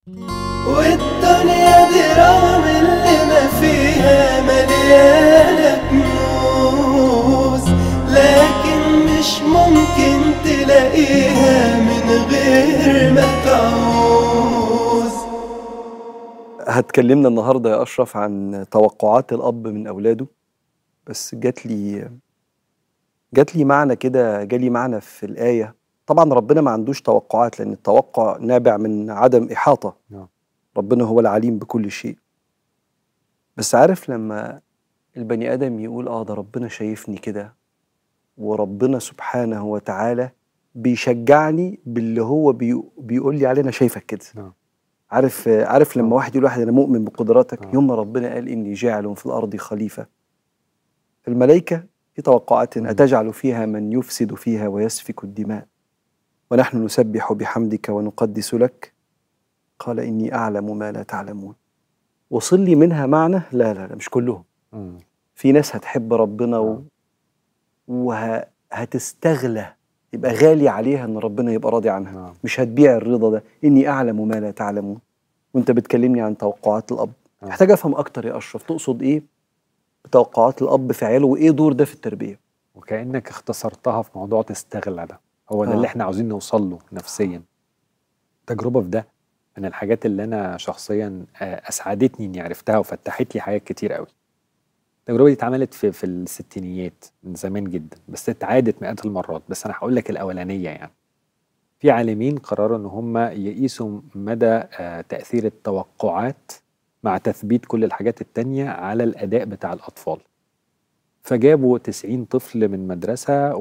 والدنيا دي رغم اللي ما فيها مليانة كنوز لكن مش ممكن تلاقيها من غير ما تعوز هتكلمنا النهارده يا اشرف عن توقعات الاب من اولاده بس جات لي جات لي معنى كده جالي معنى في الايه طبعا ربنا ما عندوش توقعات لان التوقع نابع من عدم احاطه نعم. ربنا هو العليم بكل شيء بس عارف لما البني ادم يقول اه ده ربنا شايفني كده وربنا سبحانه وتعالى بيشجعني باللي هو بي بيقول لي عليه انا شايفك كده نعم. عارف عارف لما آه. واحد يقول واحد انا مؤمن بقدراتك آه. يوم ما ربنا قال اني جاعل في الارض خليفه الملائكه في توقعات مم. اتجعل فيها من يفسد فيها ويسفك الدماء ونحن نسبح بحمدك ونقدس لك قال اني اعلم ما لا تعلمون وصل لي منها معنى لا لا لا مش كلهم مم. في ناس هتحب ربنا و... نعم. وهتستغلى يبقى غالي عليها ان ربنا يبقى راضي عنها نعم مش هتبيع الرضا ده اني اعلم ما لا تعلمون وانت بتكلمني عن توقعات الاب آه. محتاج افهم اكتر يا اشرف تقصد ايه بتوقعات الاب في عياله وايه دور ده في التربيه وكانك اختصرتها في موضوع تستغلى ده هو ده آه. اللي احنا عاوزين نوصل له نفسيا تجربه في ده من الحاجات اللي انا شخصيا آه، اسعدتني اني عرفتها وفتحت لي حاجات كتير قوي التجربه دي اتعملت في في الستينيات من زمان جدا بس اتعادت مئات المرات بس انا هقول لك الاولانيه يعني في عالمين قرروا ان هم يقيسوا مدى آه، تاثير التوقعات مع تثبيت كل الحاجات التانية على الاداء بتاع الاطفال فجابوا 90 طفل من مدرسة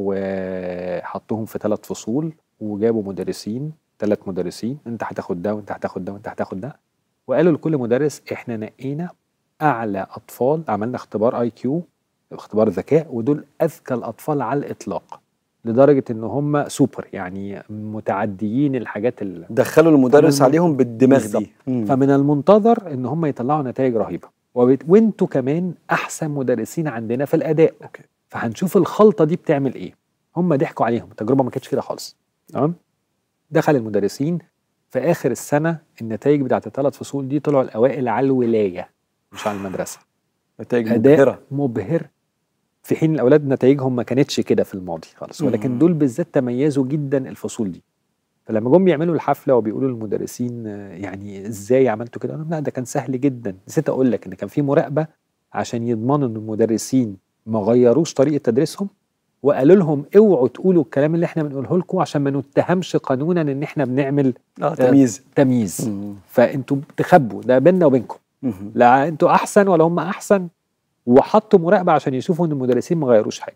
وحطوهم في ثلاث فصول وجابوا مدرسين ثلاث مدرسين انت هتاخد ده وانت هتاخد ده وانت هتاخد ده وقالوا لكل مدرس احنا نقينا اعلى اطفال عملنا اختبار اي كيو اختبار ذكاء ودول اذكى الاطفال على الاطلاق لدرجة ان هم سوبر يعني متعديين الحاجات اللي دخلوا المدرس فمن- عليهم بالدماغ بالظبط. دي مم. فمن المنتظر ان هم يطلعوا نتائج رهيبه وبت... وانتوا كمان احسن مدرسين عندنا في الاداء أوكي. فهنشوف الخلطه دي بتعمل ايه هم ضحكوا عليهم التجربه ما كانتش كده خالص تمام دخل المدرسين في اخر السنه النتائج بتاعت الثلاث فصول دي طلعوا الاوائل على الولايه مش على المدرسه نتائج اداء مبهره مبهر في حين الاولاد نتائجهم ما كانتش كده في الماضي خالص ولكن مم. دول بالذات تميزوا جدا الفصول دي فلما جم يعملوا الحفله وبيقولوا للمدرسين آه، يعني ازاي عملتوا كده؟ قال لهم لا ده كان سهل جدا نسيت اقول لك ان كان في مراقبه عشان يضمنوا ان المدرسين ما غيروش طريقه تدريسهم وقالوا لهم اوعوا تقولوا الكلام اللي احنا بنقوله لكم عشان ما نتهمش قانونا ان احنا بنعمل اه تمييز تمييز مم. فانتوا تخبوا ده بيننا وبينكم مم. لا انتوا احسن ولا هم احسن وحطوا مراقبه عشان يشوفوا ان المدرسين ما غيروش حاجه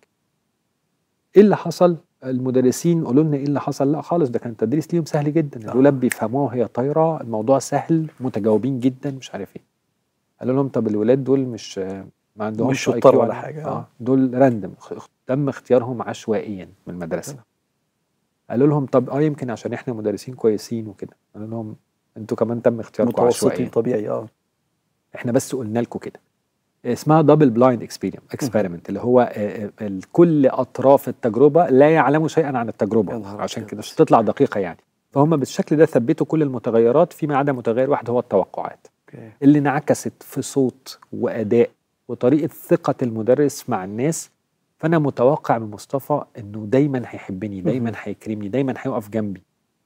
ايه اللي حصل المدرسين قالوا لنا ايه اللي حصل لا خالص ده كان التدريس ليهم سهل جدا آه. الولاد بيفهموها وهي طايره الموضوع سهل متجاوبين جدا مش عارف ايه قالوا لهم طب الولاد دول مش ما عندهمش مش IQ شطار ولا عالي. حاجة، اه آه. دول راندم تم اختيارهم عشوائيا من المدرسه قالوا لهم طب اه يمكن عشان احنا مدرسين كويسين وكده قالوا لهم انتوا كمان تم اختياركم متوسطي عشوائيا طبيعي اه احنا بس قلنا لكم كده اسمها دبل بلايند اكسبيرمنت اللي هو آه، آه، ال- كل اطراف التجربه لا يعلموا شيئا عن يا التجربه نهار عشان أبيض. كده عشان تطلع دقيقه يعني فهم بالشكل ده ثبتوا كل المتغيرات فيما عدا متغير واحد هو التوقعات اوكي اللي انعكست في صوت واداء وطريقه ثقه المدرس مع الناس فانا متوقع من مصطفى انه دايما هيحبني دايما هيكرمني دايما هيقف جنبي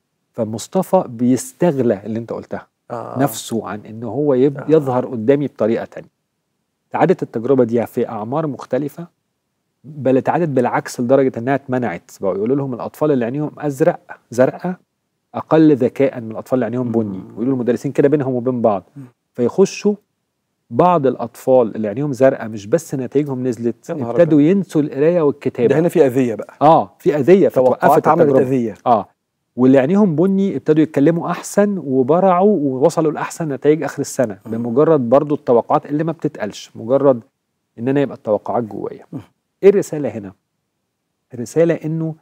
فمصطفى بيستغلى اللي انت قلتها آه. نفسه عن ان هو يب... آه. يظهر قدامي بطريقه تانية اتعادت التجربه دي في اعمار مختلفه بل اتعادت بالعكس لدرجه انها اتمنعت بقوا يقولوا لهم الاطفال اللي عينيهم ازرق زرقاء اقل ذكاء من الاطفال اللي عينيهم بني مم. ويقولوا المدرسين كده بينهم وبين بعض مم. فيخشوا بعض الاطفال اللي عينيهم زرقاء مش بس نتائجهم نزلت يا نهار ابتدوا ينسوا القرايه والكتابه ده هنا في اذيه بقى اه في اذيه توقعات فتوقفت عملت التجربه اذيه اه واللي عينيهم بني ابتدوا يتكلموا احسن وبرعوا ووصلوا لاحسن نتائج اخر السنه مم. بمجرد برضو التوقعات اللي ما بتتقالش مجرد ان انا يبقى التوقعات جوايا مم. ايه الرساله هنا الرساله انه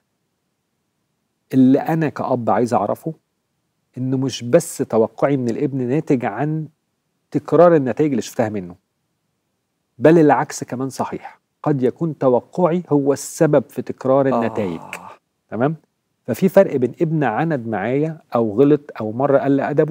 اللي انا كاب عايز اعرفه انه مش بس توقعي من الابن ناتج عن تكرار النتائج اللي شفتها منه بل العكس كمان صحيح قد يكون توقعي هو السبب في تكرار النتائج آه. تمام ففي فرق بين ابن عند معايا او غلط او مره قل ادبه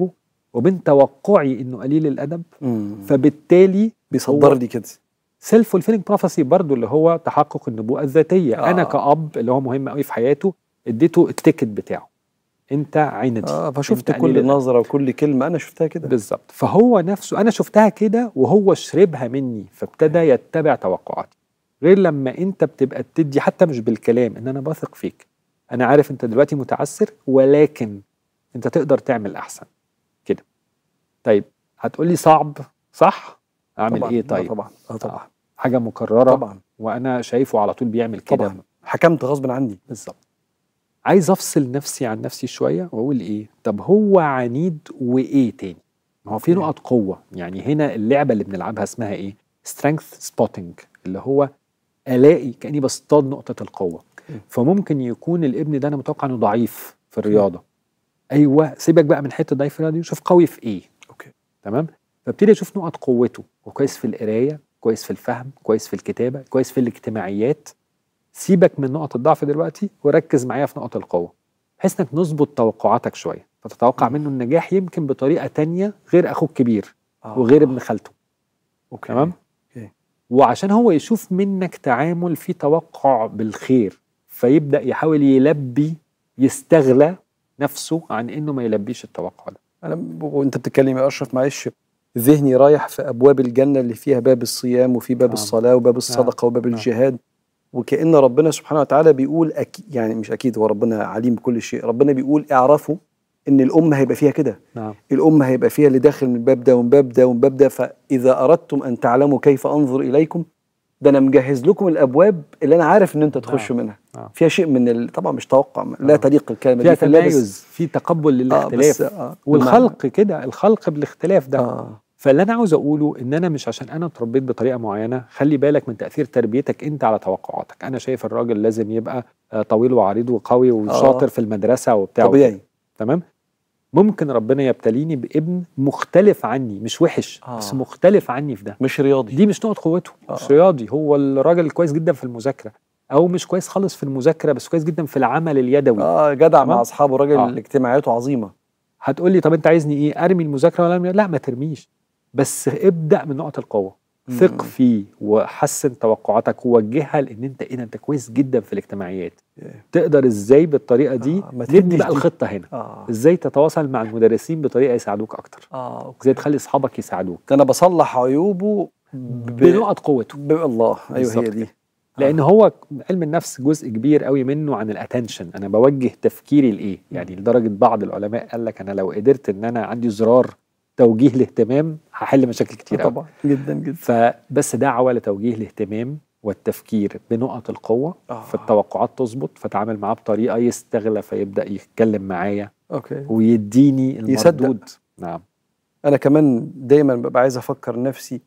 وبين توقعي انه قليل الادب مم. فبالتالي بيصدر هو- لي كده سيلف فولفيلنج بروفيسي برضو اللي هو تحقق النبوءه الذاتيه آه. انا كاب اللي هو مهم قوي في حياته اديته التيكت بتاعه انت عيندي اه فشفت أنت كل قليل الأدب. نظره وكل كلمه انا شفتها كده بالظبط فهو نفسه انا شفتها كده وهو شربها مني فابتدى يتبع توقعاتي غير لما انت بتبقى بتدي حتى مش بالكلام ان انا بثق فيك انا عارف انت دلوقتي متعسر ولكن انت تقدر تعمل احسن كده طيب هتقولي صعب صح اعمل طبعاً. ايه آه طيب طبعا اه طبعا آه. حاجه مكرره طبعا وانا شايفه على طول بيعمل كده طبعا حكمت غصب عني بالظبط عايز افصل نفسي عن نفسي شويه واقول ايه طب هو عنيد وايه تاني ما هو في أوكي. نقط قوه يعني هنا اللعبه اللي بنلعبها اسمها ايه سترينث سبوتنج اللي هو الاقي كاني بصطاد نقطه القوه مم. فممكن يكون الابن ده انا متوقع انه ضعيف في الرياضه ايوه سيبك بقى من حته ضعيف في الرياضه دي وشوف قوي في ايه اوكي تمام فابتدي اشوف نقط قوته وكويس في القرايه كويس في الفهم كويس في الكتابه كويس في الاجتماعيات سيبك من نقط الضعف دلوقتي وركز معايا في نقط القوه بحيث انك نظبط توقعاتك شويه فتتوقع مم. منه النجاح يمكن بطريقه تانية غير اخوك كبير آه. وغير ابن خالته اوكي تمام أوكي. وعشان هو يشوف منك تعامل فيه توقع بالخير فيبدا يحاول يلبي يستغلى نفسه عن انه ما يلبيش التوقع ده انا ب- وانت بتتكلم يا اشرف معلش ذهني رايح في ابواب الجنه اللي فيها باب الصيام وفي باب نعم. الصلاه وباب الصدقه وباب نعم. الجهاد وكأن ربنا سبحانه وتعالى بيقول أكيد يعني مش أكيد هو ربنا عليم بكل شيء ربنا بيقول اعرفوا إن الأمة هيبقى فيها كده نعم الأمة هيبقى فيها اللي داخل من باب ده ومن باب ده ومن باب ده فإذا أردتم أن تعلموا كيف أنظر إليكم ده أنا مجهز لكم الأبواب اللي أنا عارف إن أنت تخشوا منها نعم. فيها شيء من ال... طبعا مش توقع لا آه. تليق الكلمة فيها دي في الله، بس- تمايز في تقبل آه للاختلاف بس آه والخلق كده الخلق بالاختلاف ده آه فاللي انا عاوز اقوله ان انا مش عشان انا اتربيت بطريقه معينه خلي بالك من تاثير تربيتك انت على توقعاتك انا شايف الراجل لازم يبقى آه، طويل وعريض وقوي وشاطر آه. في المدرسه وبتاع طبيعي وكده. تمام ممكن ربنا يبتليني بابن مختلف عني مش وحش آه. بس مختلف عني في ده مش رياضي دي مش نقطه قوته آه. مش رياضي هو الراجل كويس جدا في المذاكره او مش كويس خالص في المذاكره بس كويس جدا في العمل اليدوي اه جدع تمام؟ مع اصحابه راجل آه. اجتماعاته عظيمه هتقول لي طب انت عايزني ايه ارمي المذاكره ولا أرمي؟ لا ما ترميش بس ابدا من نقط القوه ثق مم. فيه وحسن توقعاتك ووجهها لان انت ايه ده انت كويس جدا في الاجتماعيات إيه. تقدر ازاي بالطريقه دي آه، ما نبني تديش بقى دي. الخطه هنا اه ازاي تتواصل مع المدرسين بطريقه يساعدوك اكتر اه اوكي ازاي تخلي اصحابك يساعدوك ده انا بصلح عيوبه ب... بنقط قوته ب... الله ايوه بالظبط هي دي لان هو علم النفس جزء كبير قوي منه عن الاتنشن انا بوجه تفكيري لايه يعني لدرجه بعض العلماء قال لك انا لو قدرت ان انا عندي زرار توجيه الاهتمام هحل مشاكل كتير آه قوي طبعا جدا جدا فبس دعوه لتوجيه الاهتمام والتفكير بنقط القوه آه. فالتوقعات تظبط فتعامل معاه بطريقه يستغلى فيبدا يتكلم معايا اوكي ويديني يصدق. المردود نعم انا كمان دايما ببقى عايز افكر نفسي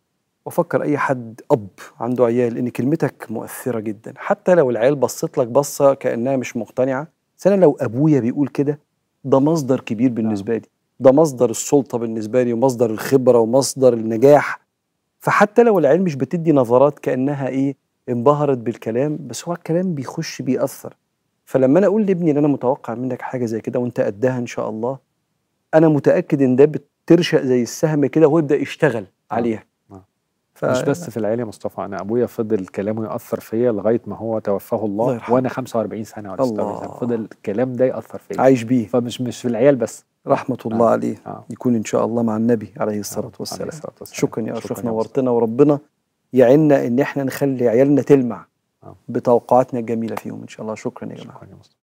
وافكر اي حد اب عنده عيال ان كلمتك مؤثره جدا حتى لو العيال بصت لك بصه كانها مش مقتنعه بس انا لو ابويا بيقول كده ده مصدر كبير بالنسبه لي ده مصدر السلطه بالنسبه لي ومصدر الخبره ومصدر النجاح فحتى لو العيال مش بتدي نظرات كانها ايه انبهرت بالكلام بس هو الكلام بيخش بيأثر فلما انا اقول لابني ان انا متوقع منك حاجه زي كده وانت قدها ان شاء الله انا متاكد ان ده بترشق زي السهم كده ويبدا يشتغل آه. عليها آه. ف... مش بس في العيله يا مصطفى انا ابويا فضل كلامه ياثر فيا لغايه ما هو توفاه الله الله يرحمه. وانا 45 سنه ولا 46 سنه الله. فضل الكلام ده ياثر فيا عايش بيه فمش مش في العيال بس رحمه الله آه. عليه اه يكون ان شاء الله مع النبي عليه الصلاه عليه والسلام الصلاة والسلام. شكرا يا شكراً اشرف يا مصطفى. نورتنا وربنا يعيننا ان احنا نخلي عيالنا تلمع آه. بتوقعاتنا الجميله فيهم ان شاء الله شكرا يا جماعه شكرا يا مصطفى